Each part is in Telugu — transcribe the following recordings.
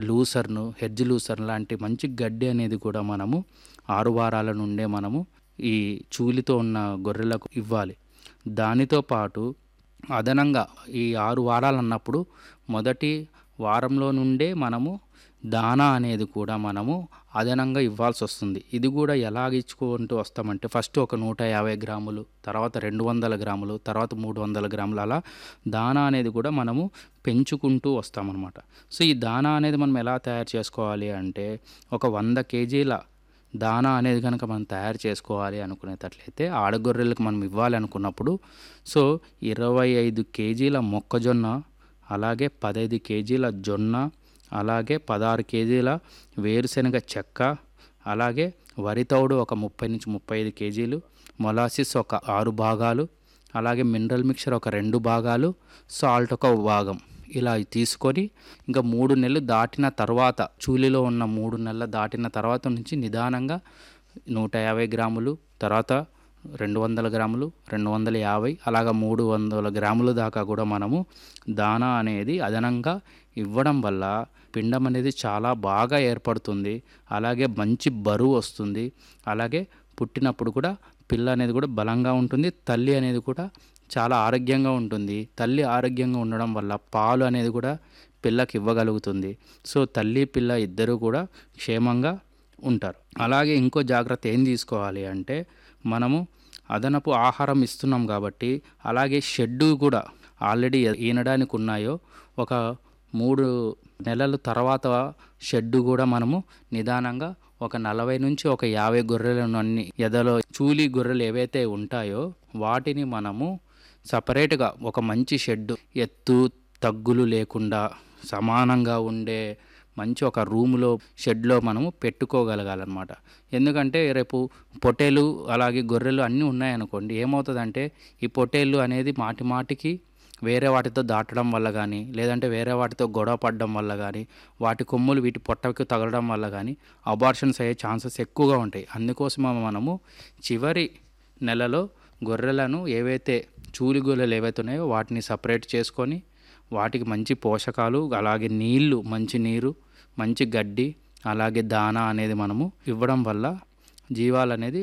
లూసర్ను హెడ్జ్ లూసర్ లాంటి మంచి గడ్డి అనేది కూడా మనము ఆరు వారాల నుండే మనము ఈ చూలితో ఉన్న గొర్రెలకు ఇవ్వాలి దానితో పాటు అదనంగా ఈ ఆరు వారాలు అన్నప్పుడు మొదటి వారంలో నుండే మనము దానా అనేది కూడా మనము అదనంగా ఇవ్వాల్సి వస్తుంది ఇది కూడా ఎలాగ ఇచ్చుకుంటూ వస్తామంటే ఫస్ట్ ఒక నూట యాభై గ్రాములు తర్వాత రెండు వందల గ్రాములు తర్వాత మూడు వందల గ్రాములు అలా దానా అనేది కూడా మనము పెంచుకుంటూ వస్తామన్నమాట సో ఈ దానా అనేది మనం ఎలా తయారు చేసుకోవాలి అంటే ఒక వంద కేజీల దానా అనేది కనుక మనం తయారు చేసుకోవాలి అనుకునేటట్లయితే ఆడగొర్రెలకు మనం ఇవ్వాలి అనుకున్నప్పుడు సో ఇరవై ఐదు కేజీల మొక్కజొన్న అలాగే పదహైదు కేజీల జొన్న అలాగే పదహారు కేజీల వేరుశనగ చెక్క అలాగే వరి తౌడు ఒక ముప్పై నుంచి ముప్పై ఐదు కేజీలు మొలాసిస్ ఒక ఆరు భాగాలు అలాగే మినరల్ మిక్చర్ ఒక రెండు భాగాలు సాల్ట్ ఒక భాగం ఇలా తీసుకొని ఇంకా మూడు నెలలు దాటిన తర్వాత చూలిలో ఉన్న మూడు నెలలు దాటిన తర్వాత నుంచి నిదానంగా నూట యాభై గ్రాములు తర్వాత రెండు వందల గ్రాములు రెండు వందల యాభై అలాగ మూడు వందల గ్రాముల దాకా కూడా మనము దానా అనేది అదనంగా ఇవ్వడం వల్ల పిండం అనేది చాలా బాగా ఏర్పడుతుంది అలాగే మంచి బరువు వస్తుంది అలాగే పుట్టినప్పుడు కూడా పిల్ల అనేది కూడా బలంగా ఉంటుంది తల్లి అనేది కూడా చాలా ఆరోగ్యంగా ఉంటుంది తల్లి ఆరోగ్యంగా ఉండడం వల్ల పాలు అనేది కూడా పిల్లకి ఇవ్వగలుగుతుంది సో తల్లి పిల్ల ఇద్దరు కూడా క్షేమంగా ఉంటారు అలాగే ఇంకో జాగ్రత్త ఏం తీసుకోవాలి అంటే మనము అదనపు ఆహారం ఇస్తున్నాం కాబట్టి అలాగే షెడ్డు కూడా ఆల్రెడీ ఈనడానికి ఉన్నాయో ఒక మూడు నెలల తర్వాత షెడ్డు కూడా మనము నిదానంగా ఒక నలభై నుంచి ఒక యాభై గొర్రెలను అన్ని ఎదలో చూలి గొర్రెలు ఏవైతే ఉంటాయో వాటిని మనము సపరేట్గా ఒక మంచి షెడ్ ఎత్తు తగ్గులు లేకుండా సమానంగా ఉండే మంచి ఒక రూమ్లో షెడ్లో మనము పెట్టుకోగలగాలన్నమాట ఎందుకంటే రేపు పొట్టేలు అలాగే గొర్రెలు అన్నీ ఉన్నాయనుకోండి ఏమవుతుందంటే ఈ పొట్టేళ్ళు అనేది మాటి మాటికి వేరే వాటితో దాటడం వల్ల కానీ లేదంటే వేరే వాటితో గొడవ పడడం వల్ల కానీ వాటి కొమ్ములు వీటి పొట్టకు తగలడం వల్ల కానీ అబార్షన్స్ అయ్యే ఛాన్సెస్ ఎక్కువగా ఉంటాయి అందుకోసం మనము చివరి నెలలో గొర్రెలను ఏవైతే చూలి గొర్రెలు ఏవైతే ఉన్నాయో వాటిని సపరేట్ చేసుకొని వాటికి మంచి పోషకాలు అలాగే నీళ్లు మంచి నీరు మంచి గడ్డి అలాగే దానా అనేది మనము ఇవ్వడం వల్ల జీవాలు అనేది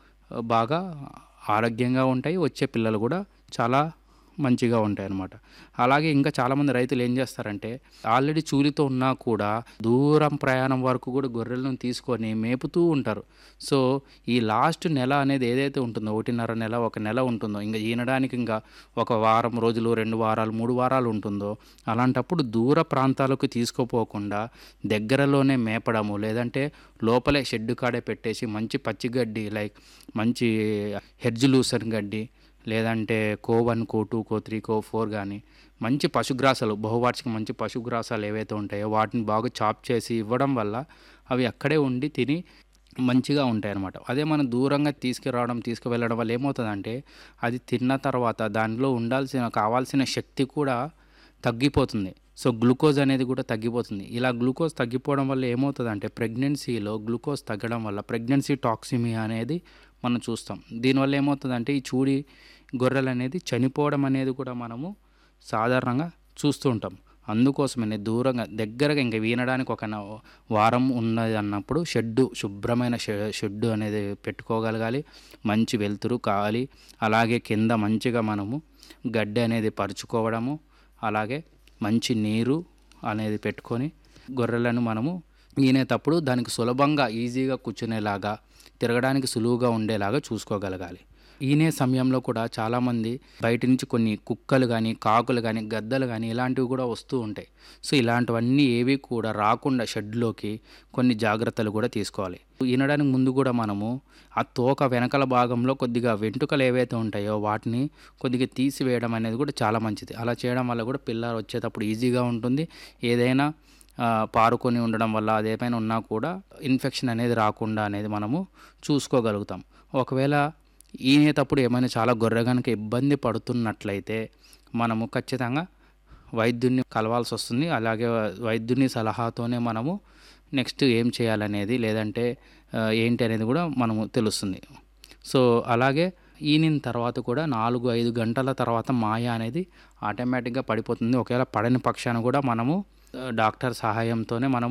బాగా ఆరోగ్యంగా ఉంటాయి వచ్చే పిల్లలు కూడా చాలా మంచిగా ఉంటాయి అన్నమాట అలాగే ఇంకా చాలామంది రైతులు ఏం చేస్తారంటే ఆల్రెడీ చూలితో ఉన్నా కూడా దూరం ప్రయాణం వరకు కూడా గొర్రెలను తీసుకొని మేపుతూ ఉంటారు సో ఈ లాస్ట్ నెల అనేది ఏదైతే ఉంటుందో ఒకటిన్నర నెల ఒక నెల ఉంటుందో ఇంకా ఈనడానికి ఇంకా ఒక వారం రోజులు రెండు వారాలు మూడు వారాలు ఉంటుందో అలాంటప్పుడు దూర ప్రాంతాలకు తీసుకుపోకుండా దగ్గరలోనే మేపడము లేదంటే లోపలే షెడ్ కాడే పెట్టేసి మంచి పచ్చిగడ్డి లైక్ మంచి హెడ్జ్ లూసన్ గడ్డి లేదంటే CO one CO two CO three CO four కానీ మంచి పశుగ్రాసాలు బహువార్షిక మంచి పశుగ్రాసాలు ఏవైతే ఉంటాయో వాటిని బాగా చాప్ చేసి ఇవ్వడం వల్ల అవి అక్కడే ఉండి తిని మంచిగా ఉంటాయి అన్నమాట అదే మనం దూరంగా తీసుకురావడం తీసుకువెళ్ళడం వల్ల ఏమవుతుందంటే అది తిన్న తర్వాత దానిలో ఉండాల్సిన కావాల్సిన శక్తి కూడా తగ్గిపోతుంది సో గ్లూకోజ్ అనేది కూడా తగ్గిపోతుంది ఇలా గ్లూకోజ్ తగ్గిపోవడం వల్ల ఏమవుతుందంటే ప్రెగ్నెన్సీలో గ్లూకోజ్ తగ్గడం వల్ల ప్రెగ్నెన్సీ టాక్సిమియా అనేది మనం చూస్తాం దీనివల్ల ఏమవుతుందంటే ఈ చూడి గొర్రెలు అనేది చనిపోవడం అనేది కూడా మనము సాధారణంగా చూస్తూ ఉంటాం అందుకోసమనే దూరంగా దగ్గరగా ఇంకా వీనడానికి ఒక న- వారం ఉన్నది అన్నప్పుడు షెడ్డు శుభ్రమైన షె- షెడ్డు అనేది పెట్టుకోగలగాలి మంచి వెలుతురు కావాలి అలాగే కింద మంచిగా మనము గడ్డి అనేది పరుచుకోవడము అలాగే మంచి నీరు అనేది పెట్టుకొని గొర్రెలను మనము ఈనేటప్పుడు దానికి సులభంగా ఈజీగా కూర్చునేలాగా తిరగడానికి సులువుగా ఉండేలాగా చూసుకోగలగాలి ఈనే సమయంలో కూడా చాలామంది బయట నుంచి కొన్ని కుక్కలు కానీ కాకులు కానీ గద్దలు కానీ ఇలాంటివి కూడా వస్తూ ఉంటాయి సో ఇలాంటివన్నీ ఏవి కూడా రాకుండా షెడ్లోకి కొన్ని జాగ్రత్తలు కూడా తీసుకోవాలి ఈనడానికి ముందు కూడా మనము ఆ తోక వెనకల భాగంలో కొద్దిగా వెంట్రుకలు ఏవైతే ఉంటాయో వాటిని కొద్దిగా తీసివేయడం అనేది కూడా చాలా మంచిది అలా చేయడం వల్ల కూడా పిల్ల వచ్చేటప్పుడు ఈజీగా ఉంటుంది ఏదైనా ఆ, పారుకొని ఉండడం వల్ల అదేమైనా ఉన్నా కూడా ఇన్ఫెక్షన్ అనేది రాకుండా అనేది మనము చూసుకోగలుగుతాం ఒకవేళ ఈనేటప్పుడు ఏమైనా చాలా గొర్రె కనుక ఇబ్బంది పడుతున్నట్లయితే మనము ఖచ్చితంగా వైద్యుడిని కలవాల్సి వస్తుంది అలాగే వైద్యుని సలహాతోనే మనము నెక్స్ట్ ఏం చేయాలనేది లేదంటే ఆ, ఏంటి అనేది కూడా మనము తెలుస్తుంది సో అలాగే ఈనిన తర్వాత కూడా నాలుగు ఐదు గంటల తర్వాత మాయ అనేది ఆటోమేటిక్గా పడిపోతుంది ఒకవేళ పడని పక్షాన కూడా మనము ఆ, డాక్టర్ సహాయంతోనే మనం